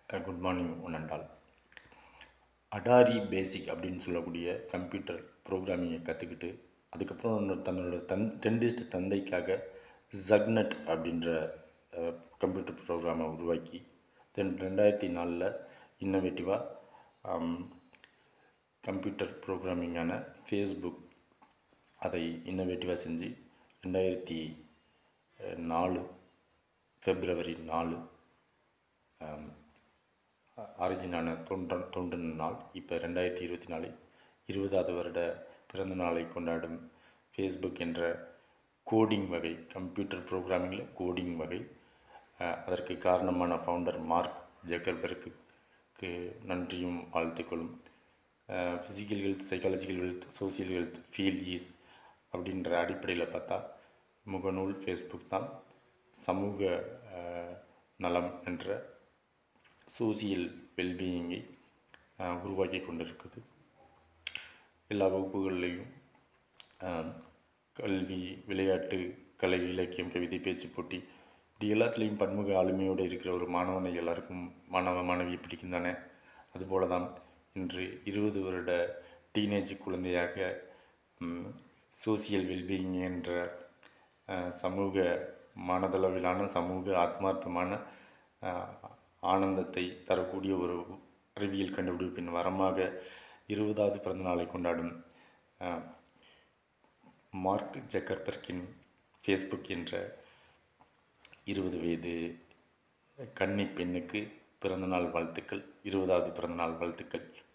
good morning one and all Atari basic அப்படின்னு சொல்லக்கூடிய computer ப்ரோக்ராமிங்கை கற்றுக்கிட்டு அதுக்கப்புறம் இன்னொரு தன்னோட தன் டென்டிஸ்ட் தந்தைக்காக ஜக்னட் அப்படின்ற கம்ப்யூட்டர் ப்ரோக்ராமை உருவாக்கி தென் ரெண்டாயிரத்தி நாலில் இன்னோவேட்டிவாக கம்ப்யூட்டர் ப்ரோக்ராமிங்கான ஃபேஸ்புக் அதை இன்னோவேட்டிவாக செஞ்சு ரெண்டாயிரத்தி நாலு ஃபெப்ரவரி நாலு ஆரிஜினான தொண்டன் தொண்டன் நாள் இப்போ ரெண்டாயிரத்தி இருபத்தி நாலு இருபதாவது வருட பிறந்த நாளை கொண்டாடும் ஃபேஸ்புக் என்ற கோடிங் வகை கம்ப்யூட்டர் ப்ரோக்ராமிங்கில் கோடிங் வகை அதற்கு காரணமான ஃபவுண்டர் மார்க் ஜக்கர்பர்க்கு நன்றியும் வாழ்த்துக்களும் physical health psychological health social health feel is அப்படின்ற அடிப்படையில் பார்த்தா முகநூல் ஃபேஸ்புக் தான் சமூக நலம் என்ற சோசியல் வெல்பீயிங்கை உருவாக்கி கொண்டிருக்குது எல்லா வகுப்புகள்லேயும் கல்வி விளையாட்டு கலை இலக்கியம் கவிதை பேச்சு போட்டி இப்படி எல்லாத்துலேயும் பன்முக ஆளுமையோடு இருக்கிற ஒரு மாணவனை எல்லாருக்கும் மாணவ மாணவி பிடிக்கும் தானே அதுபோல தான் இன்று இருபது வருட டீனேஜ் குழந்தையாக சோசியல் வெல்பீயிங் என்ற சமூக மனதளவிலான சமூக ஆத்மார்த்தமான ஆனந்தத்தை தரக்கூடிய ஒரு அறிவியல் கண்டுபிடிப்பின் வரமாக இருபதாவது பிறந்த நாளை கொண்டாடும் மார்க் ஜக்கர்பர்க்கின் ஃபேஸ்புக் என்ற இருபது வயது கன்னி பெண்ணுக்கு பிறந்தநாள் வாழ்த்துக்கள் இருபதாவது பிறந்தநாள் வாழ்த்துக்கள்